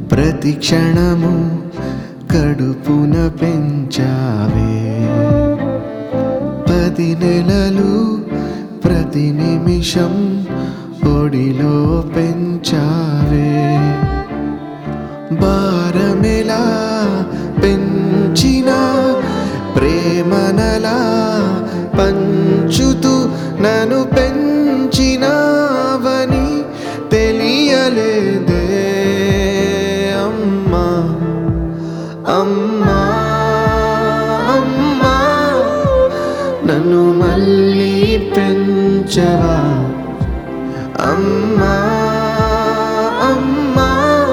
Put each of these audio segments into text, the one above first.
ప్రతి క్షణము కడుపున పెంచావే పది నెలలు ప్రతి నిమిషం ఒడిలో పెంచావే భారమెలా పెంచిన ప్రేమనలా పంచుతూ నన్ను పెంచినావని తెలియలేదే అమ్మా అమ్మా అమ్మా నన్ను మళ్ళీ పెంచవా అమ్మా అమ్మా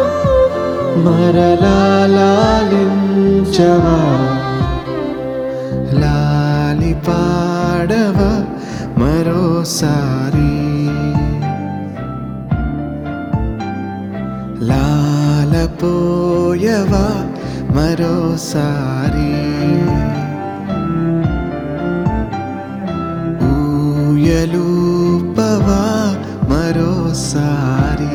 మరలా లాలించవా లాలి పాడవా మరోసారి లాలపోయవా మరోసారి ఊయలూపవా మరోసారి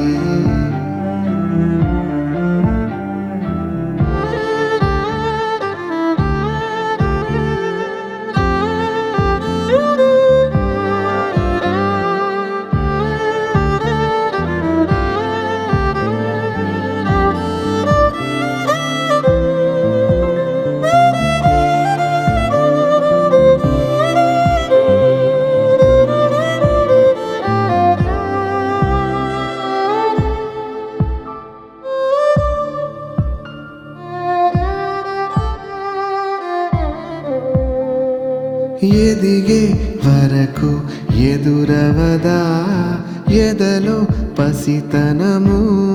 ఎదిగే వరకు ఎదురవదా ఎదలో పసితనము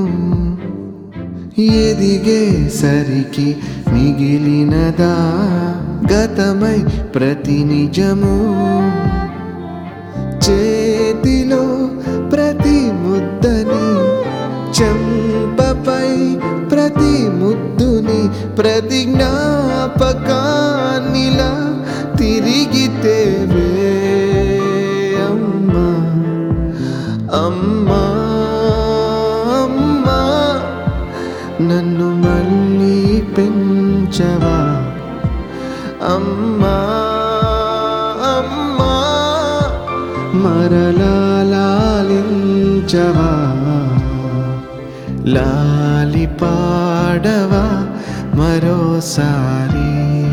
ఎదిగే సరికి మిగిలినదా గతమై ప్రతి నిజము చేతిలో ప్రతి ముద్దని చెంపపై ప్రతి ముద్దుని ప్రతి జ్ఞాపకాన్నిలా తిరిగితేవే అమ్మా అమ్మా అమ్మా నన్ను మళ్ళీ పెంచవా అమ్మా అమ్మా మరలా లాలించవా లాలి పాడవా మరోసారి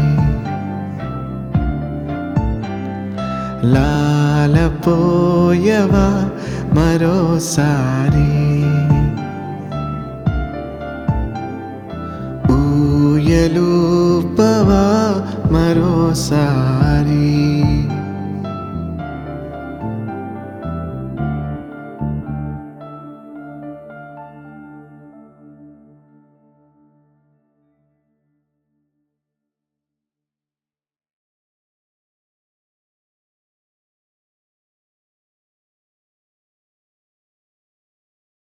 లాలపోయవా మరోసారి ఊయలూపవా మరోసారి